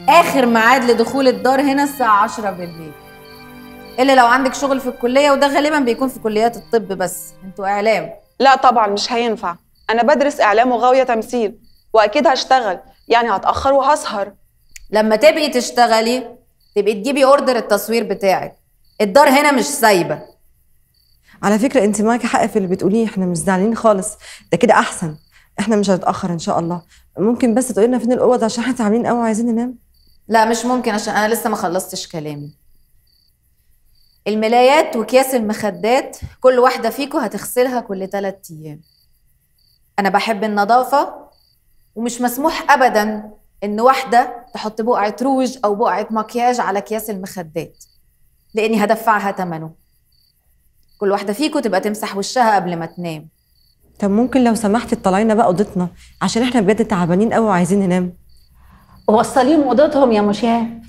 اخر ميعاد لدخول الدار هنا الساعه 10 بالليل الا لو عندك شغل في الكليه وده غالبا بيكون في كليات الطب بس انتوا اعلام لا طبعا مش هينفع انا بدرس اعلام وغاويه تمثيل واكيد هشتغل يعني هتاخر وهسهر لما تبقي تشتغلي تبقي تجيبي اوردر التصوير بتاعك الدار هنا مش سايبه على فكره انت معاكي حق في اللي بتقوليه احنا مش زعلانين خالص ده كده احسن احنا مش هنتاخر ان شاء الله ممكن بس تقولي لنا فين الاوض عشان احنا تعبانين قوي وعايزين ننام لا مش ممكن عشان انا لسه ما خلصتش كلامي الملايات واكياس المخدات كل واحده فيكم هتغسلها كل 3 ايام انا بحب النظافه ومش مسموح ابدا ان واحده تحط بقعه روج او بقعه مكياج على اكياس المخدات لاني هدفعها ثمنه كل واحده فيكم تبقى تمسح وشها قبل ما تنام طب ممكن لو سمحتي تطلعينا بقى اوضتنا عشان احنا بجد تعبانين قوي وعايزين ننام وصليهم اوضتهم يا مشاه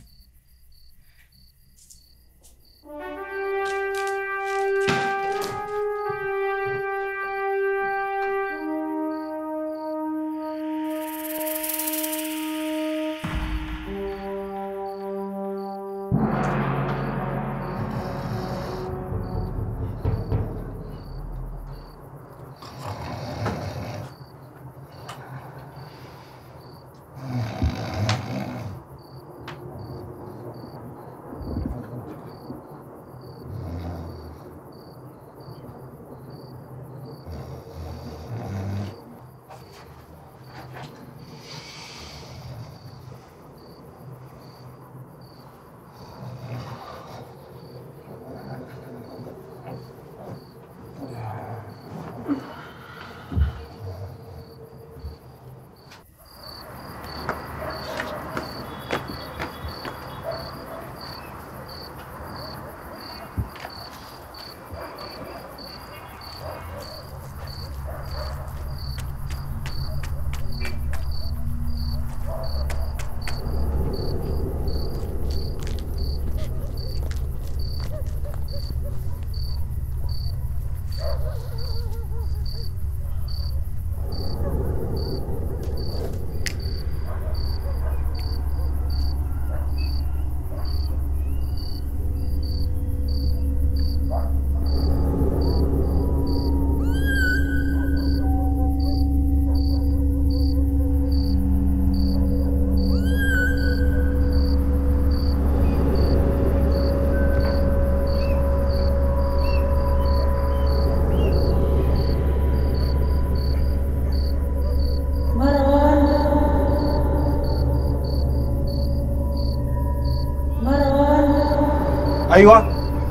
ايوه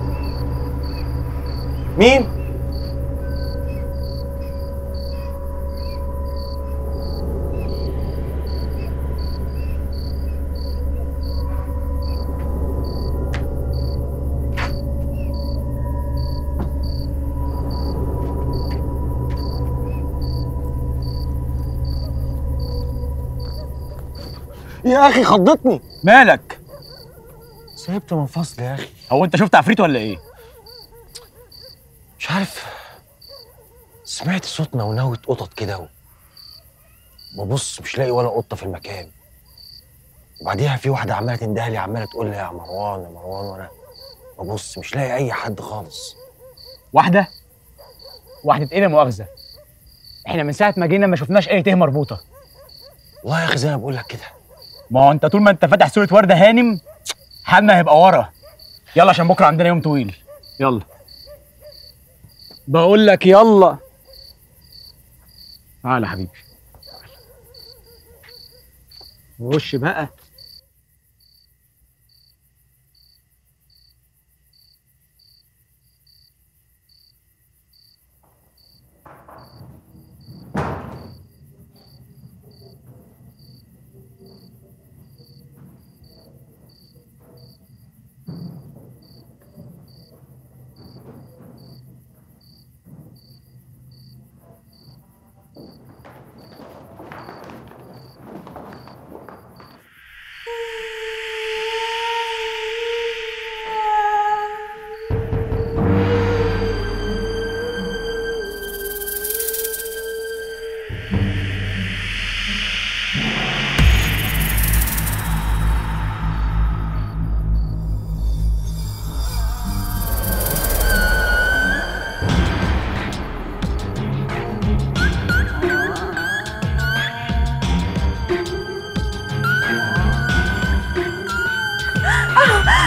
مين يا اخي خضتني مالك سيبت من فصل يا اخي هو انت شفت عفريت ولا ايه مش عارف سمعت صوت نونوة قطط كده و- ببص مش لاقي ولا قطة في المكان وبعديها في واحدة عمالة تندهلي عمالة تقول لي يا مروان يا مروان وانا ببص مش لاقي أي حد خالص واحده واحده ايه لا مؤاخذه احنا من ساعه ما جينا ما شفناش اي ته مربوطه والله يا أخي زي ما بقول لك كده ما هو انت طول ما انت فاتح صوره ورده هانم حالنا هيبقى ورا يلا عشان بكره عندنا يوم طويل يلا بقول لك يلا تعالى يا حبيبي وش بقى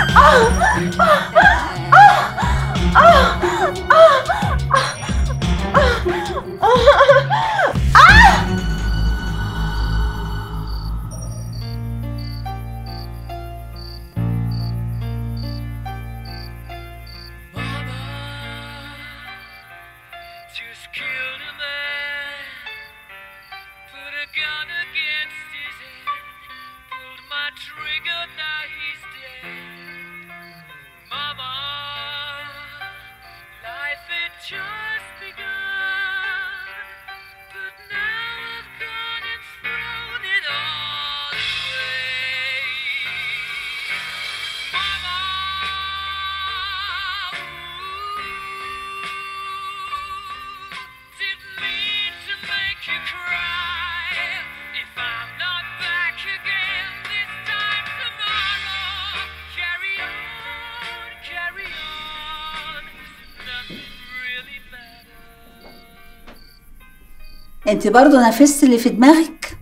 just killed a man. Put a gun against his head. Pulled my trigger, now he's dead. Mama, life had just begun. But now I've gone and thrown it all away. Mama, didn't mean to make you cry. If I'm not back again this time tomorrow, carry on, carry on. Nothing really matters. انت برضو نفست اللي في دماغك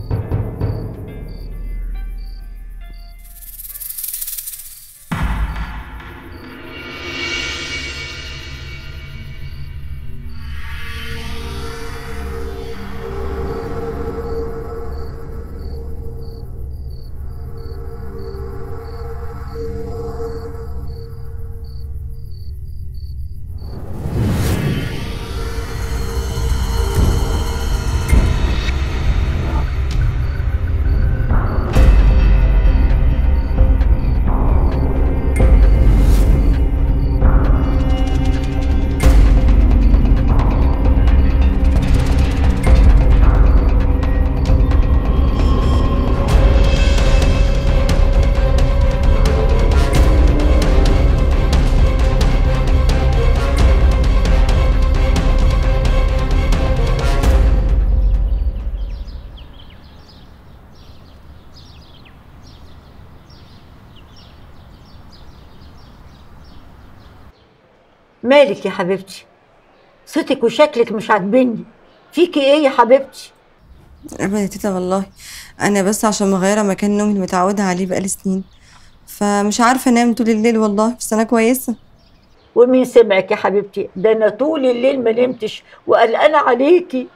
مالك يا حبيبتي صوتك وشكلك مش عاجبني فيكي ايه يا حبيبتي ابدا يا تيتا والله انا بس عشان مغيره مكان نومي اللي متعوده عليه بقالي سنين فمش عارفه انام طول الليل والله بس انا كويسه ومين سمعك يا حبيبتي ده انا طول الليل ما نمتش وقلقانه عليكي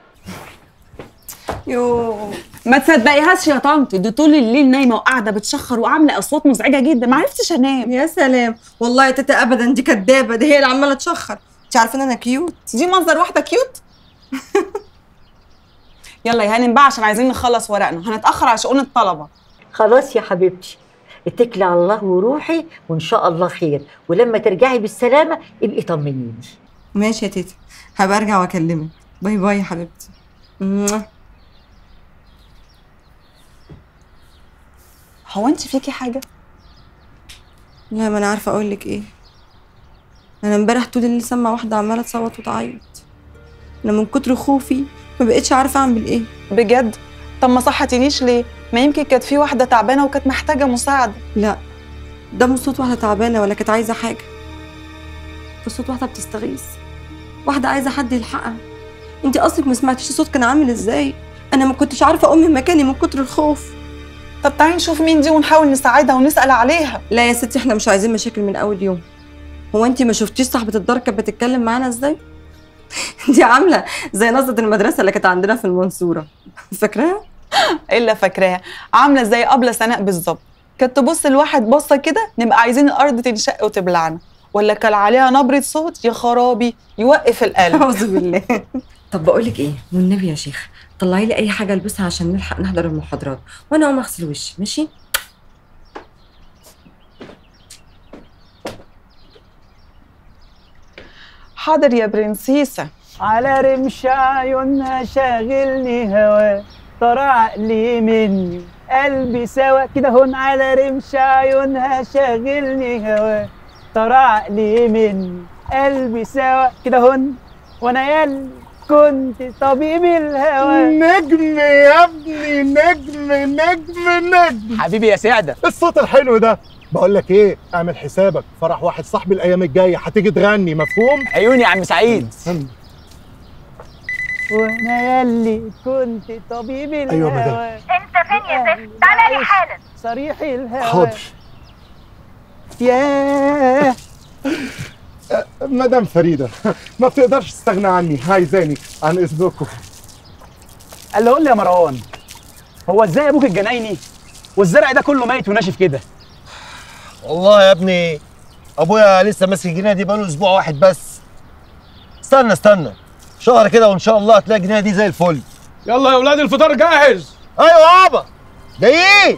يو ما تصدقيهاش يا طنط دي طول الليل نايمه وقاعده بتشخر وعامله اصوات مزعجه جدا ما عرفتش انام يا سلام والله يا تيتا ابدا دي كدابه دي هي اللي عماله تشخر انت عارفه ان انا كيوت دي منظر واحده كيوت يلا يا هانم بقى عشان عايزين نخلص ورقنا هنتاخر على شؤون الطلبه خلاص يا حبيبتي اتكلي على الله وروحي وان شاء الله خير ولما ترجعي بالسلامه ابقي طمنيني ماشي يا تيتا هبقى ارجع واكلمك باي باي يا حبيبتي موah. هو انت فيكي حاجه لا ما انا عارفه اقول لك ايه انا امبارح طول الليل سامعه واحده عماله تصوت وتعيط انا من كتر خوفي ما بقتش عارفه اعمل ايه بجد طب ما صحتينيش ليه ما يمكن كانت في واحده تعبانه وكانت محتاجه مساعده لا ده مش صوت واحده تعبانه ولا كانت عايزه حاجه ده صوت واحده بتستغيث واحده عايزه حد يلحقها انت اصلك ما سمعتيش الصوت كان عامل ازاي انا ما كنتش عارفه اقوم من مكاني من كتر الخوف طب تعالي نشوف مين دي ونحاول نساعدها ونسال عليها لا يا ستي احنا مش عايزين مشاكل من اول يوم هو انت ما شفتيش صاحبه الدار كانت بتتكلم معانا ازاي دي عامله زي نظره المدرسه اللي كانت عندنا في المنصوره فاكراها الا فاكراها عامله زي قبل سناء بالظبط كانت تبص لواحد بصه كده نبقى عايزين الارض تنشق وتبلعنا ولا كان عليها نبره صوت يا خرابي يوقف القلب اعوذ بالله طب بقول لك ايه والنبي يا شيخ طلعي لي اي حاجه البسها عشان نلحق نحضر المحاضرات وانا اقوم اغسل وشي ماشي حاضر يا برنسيسه على رمش عيونها شاغلني هوا طرى عقلي مني قلبي سوا كده هون على رمش عيونها شاغلني هوا طرى عقلي مني قلبي سوا كده هون وانا يلي كنت طبيب الهوى نجم يا ابني نجم نجم نجم حبيبي يا سعده الصوت الحلو ده بقول لك ايه اعمل حسابك فرح واحد صاحبي الايام الجايه هتيجي تغني مفهوم عيوني يا عم سعيد استنى. وانا يلي كنت طبيب الهوى أيوة يا مدام. انت فين يا زفت تعالى لي حالا صريح الهوى حاضر ياه مدام فريده ما بتقدرش تستغنى عني عايزاني عن اذنكم قال له قول لي يا مروان هو ازاي ابوك الجنايني والزرع ده كله ميت وناشف كده والله يا ابني ابويا لسه ماسك الجنيه دي بقاله اسبوع واحد بس استنى استنى شهر كده وان شاء الله هتلاقي الجنيه دي زي الفل يلا يا اولاد الفطار جاهز ايوه يابا جايين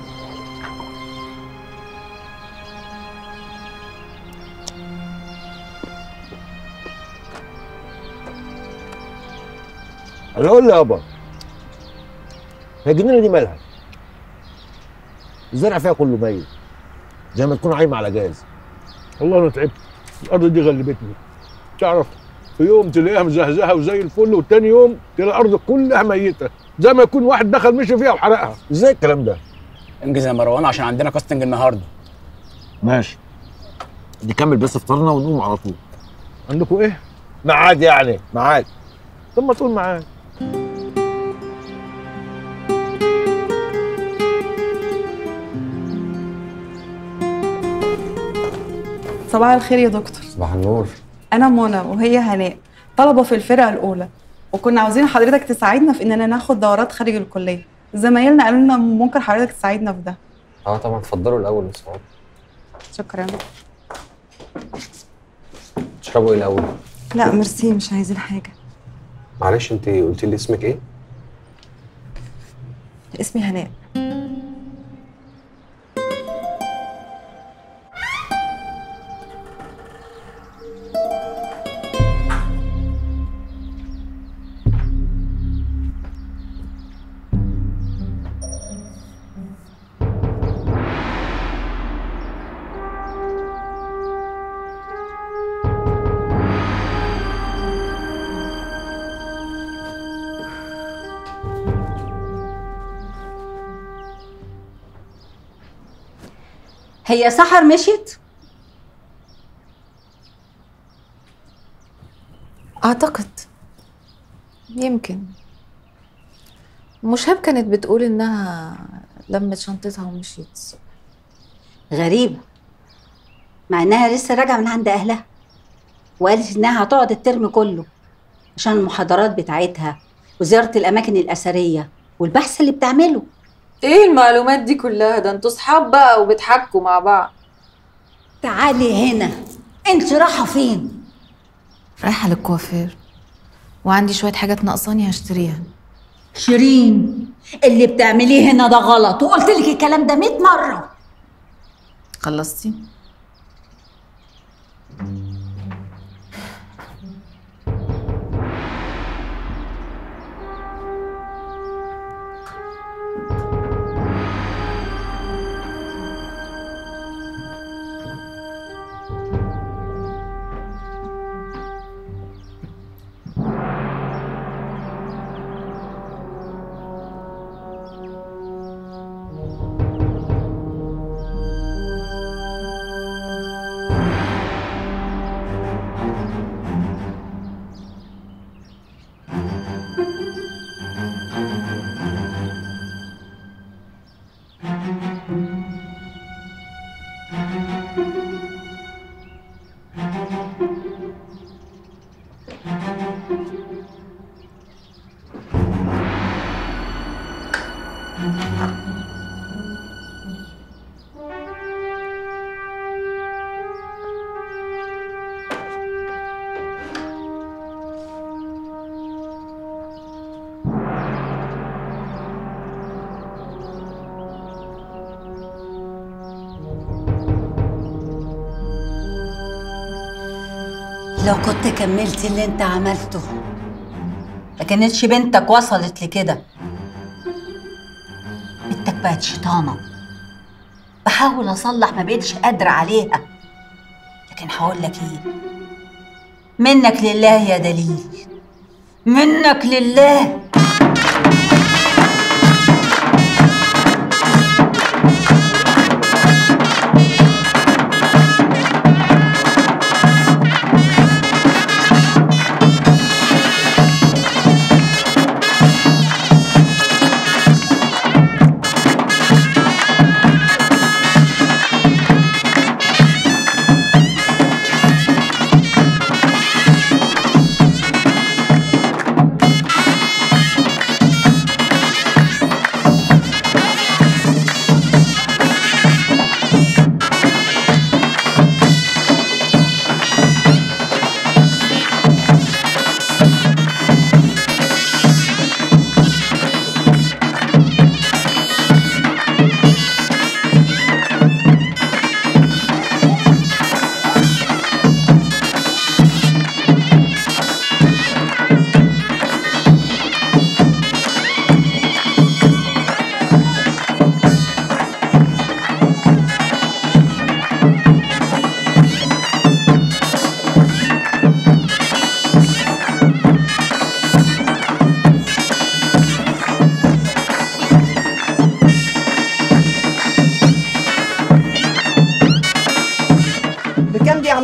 انا اقول لي يابا هي الجنينه دي مالها؟ الزرع فيها كله ميت زي ما تكون عايمه على جاز والله انا تعبت الارض دي غلبتني تعرف في يوم تلاقيها مزهزهه وزي الفل والتاني يوم تلاقي الارض كلها ميته زي ما يكون واحد دخل مشي فيها وحرقها ازاي الكلام ده؟ انجز يا مروان عشان عندنا كاستنج النهارده ماشي نكمل بس فطارنا ونقوم على طول عندكم ايه؟ ميعاد يعني ميعاد طب ما تقول معايا صباح الخير يا دكتور صباح النور انا منى وهي هناء طلبه في الفرقه الاولى وكنا عاوزين حضرتك تساعدنا في اننا ناخد دورات خارج الكليه زمايلنا قالوا لنا ممكن حضرتك تساعدنا في ده اه طبعا اتفضلوا الاول بس اقعدوا. شكرا تشربوا ايه الاول لا ميرسي مش عايزين حاجه معلش انت قلت لي اسمك ايه اسمي هناء هي سحر مشيت اعتقد يمكن مشهاب كانت بتقول انها لمت شنطتها ومشيت غريبة مع انها لسه راجعة من عند اهلها وقالت انها هتقعد الترم كله عشان المحاضرات بتاعتها وزيارة الاماكن الاثرية والبحث اللي بتعمله ايه المعلومات دي كلها ده انتوا صحاب بقى وبتحكوا مع بعض تعالي هنا انت رايحة فين رايحه للكوافير وعندي شويه حاجات ناقصاني هشتريها شيرين اللي بتعمليه هنا ده غلط وقلت لك الكلام ده 100 مرة خلصتي لو كنت كملت اللي انت عملته ما كانتش بنتك وصلت لكده بنتك بقت شيطانة بحاول اصلح ما بقتش قادرة عليها لكن هقول لك ايه منك لله يا دليل منك لله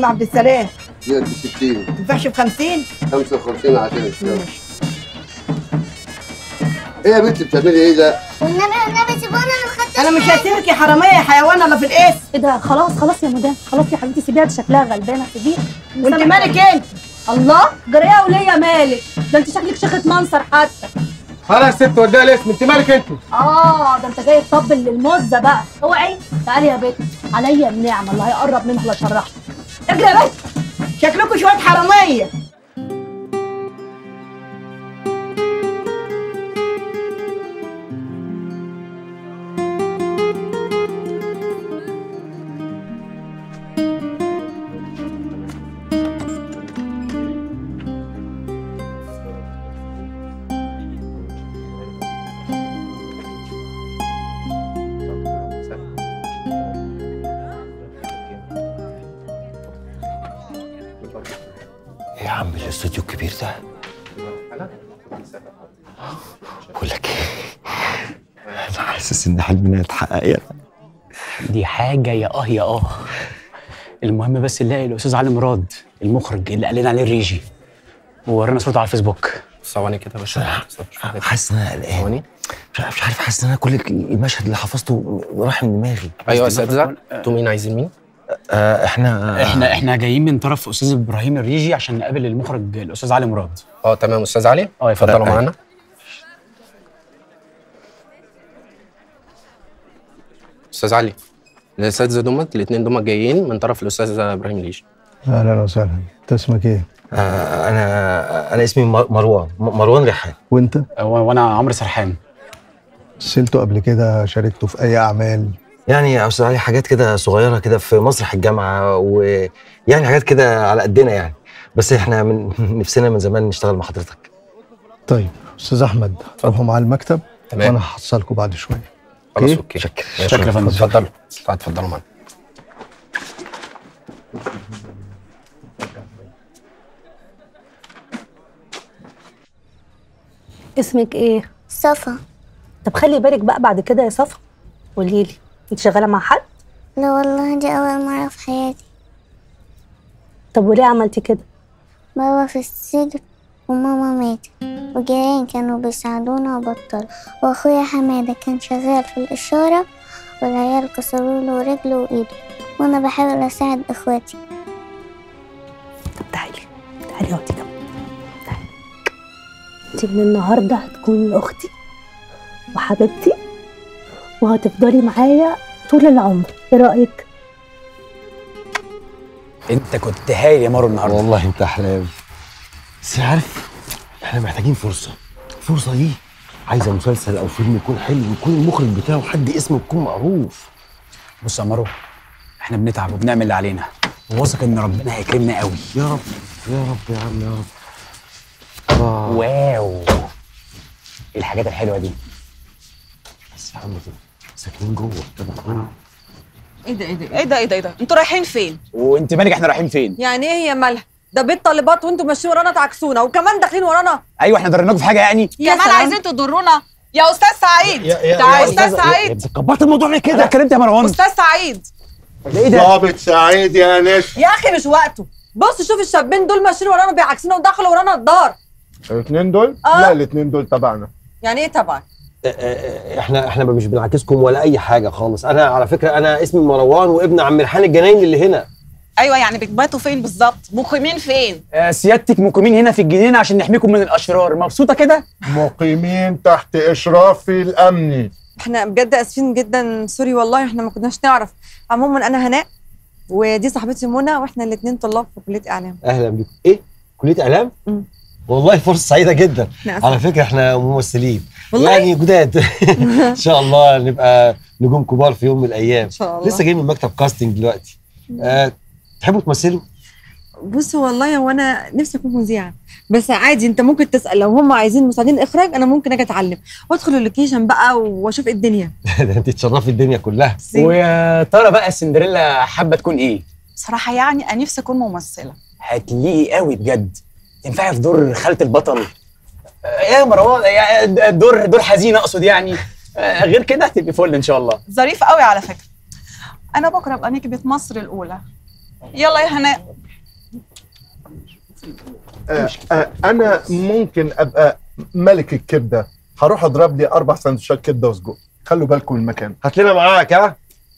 عم عبد السلام دي ب 60 ما ينفعش ب 50 55 عشان يلا ايه يا بنتي بتعملي ايه ده؟ والنبي والنبي سيبونا انا انا مش هسيبك يا حراميه يا حيوان ولا في القيس ايه ده خلاص خلاص يا مدام خلاص يا حبيبتي سيبيها دي شكلها غلبانه سيبيها وانت مالك انت الله جريئه وليا مالك ده انت شكلك شيخه منصر حتى خلاص يا ست وديها الاسم انت مالك انت اه ده انت جاي تطبل للمزه بقى اوعي تعالي يا بنت عليا النعمه اللي هيقرب منها لا شرحت اجري يا بنت شكلكم شويه حراميه ايه يا عم الاستوديو الكبير ده بقول لك ايه انا حاسس ان حلمنا اتحقق يا دي حاجه يا اه يا اه المهم بس نلاقي الاستاذ علي مراد المخرج اللي قال لنا عليه الريجي وورانا صورته على الفيسبوك ثواني كده يا باشا حاسس ان انا قلقان مش عارف مش عارف حاسس ان انا كل المشهد اللي حفظته راح من دماغي ايوه يا اساتذه انتوا مين عايزين مين؟ آه احنا احنا احنا جايين من طرف استاذ ابراهيم الريجي عشان نقابل المخرج الاستاذ علي مراد اه تمام استاذ علي اه اتفضلوا معانا استاذ علي الاساتذه دمت الاثنين دمت جايين من طرف الاستاذ ابراهيم ليش اهلا وسهلا انت اسمك ايه؟ آه انا انا اسمي مر- مروان م- مروان ريحان وانت؟ وانا عمرو سرحان سلته قبل كده شاركته في اي اعمال يعني يا استاذ علي حاجات كده صغيره كده في مسرح الجامعه ويعني حاجات كده على قدنا يعني بس احنا من نفسنا من زمان نشتغل مع حضرتك طيب استاذ احمد روحوا معاه المكتب تمام. وانا هحصلكم بعد شويه خلاص أوكي؟ اوكي شكرا ماشي. شكرا يا فندم. اتفضلوا اتفضلوا معانا اسمك ايه صفا طب خلي بالك بقى بعد كده يا صفا قولي لي انت شغاله مع حد لا والله دي أول مرة في حياتي طب وليه عملتي كده بابا في السجن وماما ماتت وجيران كانوا بيساعدونا وبطلوا وأخويا حمادة كان شغال في الإشارة والعيال كسروا له رجله وإيده وأنا بحاول أساعد إخواتي طب تعالي تعالي اقعدي جنبي تعالي انت من النهارده هتكوني اختي وحبيبتي وهتفضلي معايا طول العمر ايه رايك انت كنت هايل يا مارو النهارده والله انت احلامي بس عارف احنا محتاجين فرصه الفرصه دي عايزه مسلسل او فيلم يكون حلو يكون المخرج بتاعه حد اسمه يكون معروف بص يا مارو احنا بنتعب وبنعمل اللي علينا وواثق ان ربنا هيكرمنا قوي يا رب يا رب يا عم يا رب واو ايه الحاجات الحلوه دي بس يا عم كده ساكنين جوه طبعا ايه ده ايه ده ايه ده ايه ده, إيه ده؟ انتوا رايحين فين؟ وانت مالك احنا رايحين فين يعني ايه هي مالها؟ ده بيت طالبات وانتوا ماشيين ورانا تعكسونا وكمان داخلين ورانا ايوه احنا ضرناكم في حاجه يعني كمان عايزين تضرونا يا استاذ سعيد تعال استاذ سعيد كبرت الموضوع ليه كده اتكلمت يا مروان استاذ سعيد ايه ده ضابط سعيد يا نش يا اخي مش وقته بص شوف الشابين دول ماشيين ورانا بيعكسونا ودخلوا ورانا الدار الاثنين دول؟ آه. لا الاثنين دول تبعنا يعني ايه طبعا احنا احنا مش بنعاكسكم ولا اي حاجه خالص انا على فكره انا اسمي مروان وابن عم ريحان الجناين اللي هنا ايوه يعني بتباتوا فين بالظبط مقيمين فين آه، سيادتك مقيمين هنا في الجنينه عشان نحميكم من الاشرار مبسوطه كده مقيمين تحت اشرافي الامني احنا بجد اسفين جدا سوري والله احنا ما كناش نعرف عموما انا هناء ودي صاحبتي منى واحنا الاثنين طلاب في كليه اعلام اهلا بيكم ايه كليه اعلام مم. والله فرصه سعيده جدا نعم. على فكره احنا ممثلين والله؟ يعني جداد ان شاء الله نبقى نجوم كبار في يوم من الايام ان شاء الله. لسه جاي من مكتب كاستنج دلوقتي أه تحبوا تمثلوا بص والله هو انا نفسي اكون مذيعه بس عادي انت ممكن تسال لو هم عايزين مساعدين اخراج انا ممكن اجي اتعلم وادخل اللوكيشن بقى واشوف ايه الدنيا ده انت تشرفي الدنيا كلها ويا ترى بقى سندريلا حابه تكون ايه بصراحه يعني انا نفسي اكون ممثله هتليقي قوي بجد تنفعي في دور خاله البطل آه، يا مروان يا دور دور حزين اقصد يعني آه، غير كده هتبقي فل ان شاء الله ظريف قوي على فكره انا بكره ابقى نكبه مصر الاولى يلا يا هناء آه آه انا ممكن ابقى ملك الكبده هروح اضرب لي اربع سندوتشات كبده وسجق خلوا بالكم من المكان هات لنا معاك ها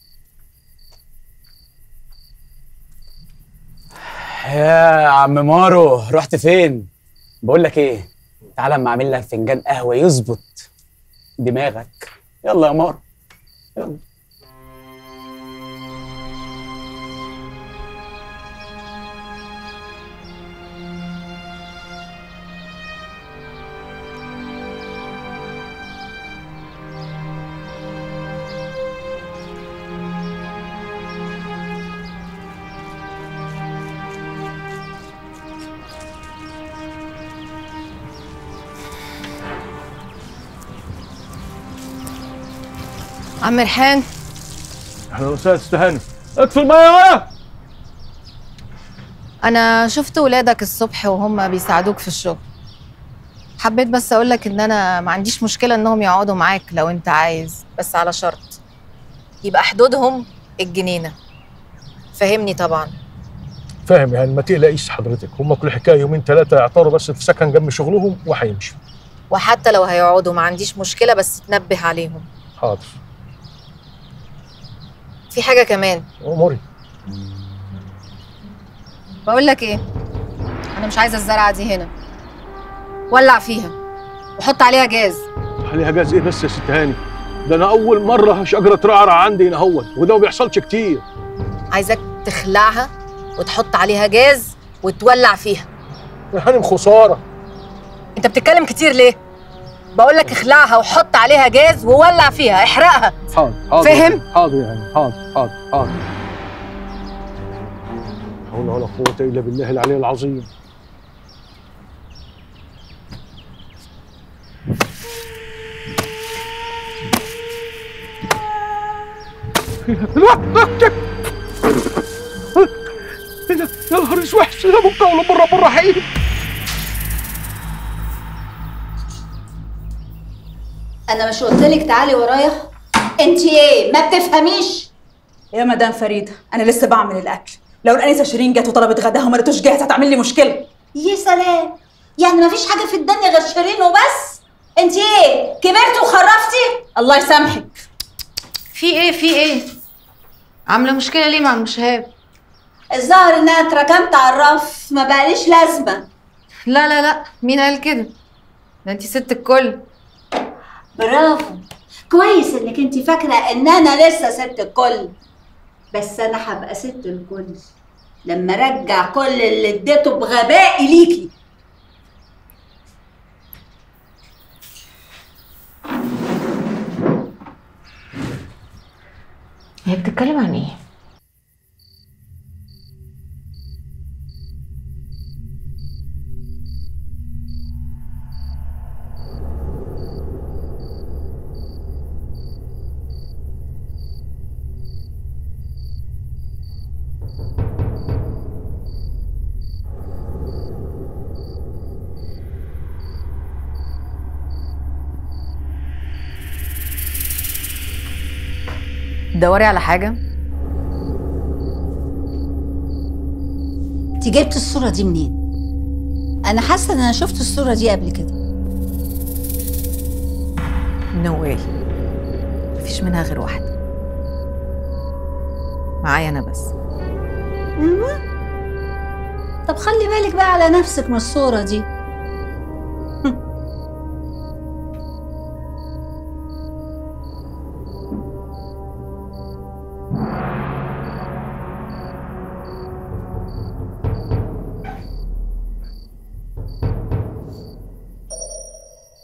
يا عم مارو رحت فين؟ بقول لك ايه؟ تعالى اما اعمل لك فنجان قهوه يظبط دماغك يلا يا مارو يلا عم ريحان اهلا وسهلا استهاني اطفي الميه ورا انا شفت ولادك الصبح وهم بيساعدوك في الشغل حبيت بس اقولك ان انا ما عنديش مشكله انهم يقعدوا معاك لو انت عايز بس على شرط يبقى حدودهم الجنينه فهمني طبعا فاهم يعني ما تقلقيش حضرتك هم كل حكايه يومين ثلاثه يعطروا بس في سكن جنب شغلهم وهيمشوا وحتى لو هيقعدوا ما عنديش مشكله بس تنبه عليهم حاضر في حاجه كمان اموري بقول لك ايه انا مش عايزه الزرعه دي هنا ولع فيها وحط عليها جاز عليها جاز ايه بس يا ست هاني ده انا اول مره شجره ترعرع عندي هنا اهوت وده ما بيحصلش كتير عايزاك تخلعها وتحط عليها جاز وتولع فيها يا هانم خساره انت بتتكلم كتير ليه بقول لك اخلعها وحط عليها جاز وولع فيها احرقها حاضر حاضر فاهم؟ حاضر يا هاني حاضر حاضر حاضر لا حول ولا قوه الا بالله العلي العظيم يا نهار اسود لا بكره ولا بره بره حقيقي انا مش قلت لك تعالي ورايا انت ايه ما بتفهميش يا مدام فريدة أنا لسه بعمل الأكل لو الأنسة شيرين جت وطلبت غداها وما لقيتوش جاهز هتعمل لي مشكلة يا سلام يعني ما فيش حاجه في الدنيا غير شيرين وبس انت ايه كبرتي وخرفتي الله يسامحك في ايه في ايه عامله مشكله ليه مع ام شهاب الظاهر انها اتركنت على الرف ما بقاليش لازمه لا لا لا مين قال كده ده انت ست الكل برافو كويس انك انت فاكره ان انا لسه ست الكل بس انا هبقى ست الكل لما ارجع كل اللي اديته بغبائي ليكي هي بتتكلم عن ايه تدوري على حاجه انت جبت الصوره دي منين انا حاسه ان انا شفت الصوره دي قبل كده نو واي مفيش منها غير واحده معايا انا بس طب خلي بالك بقى على نفسك من الصوره دي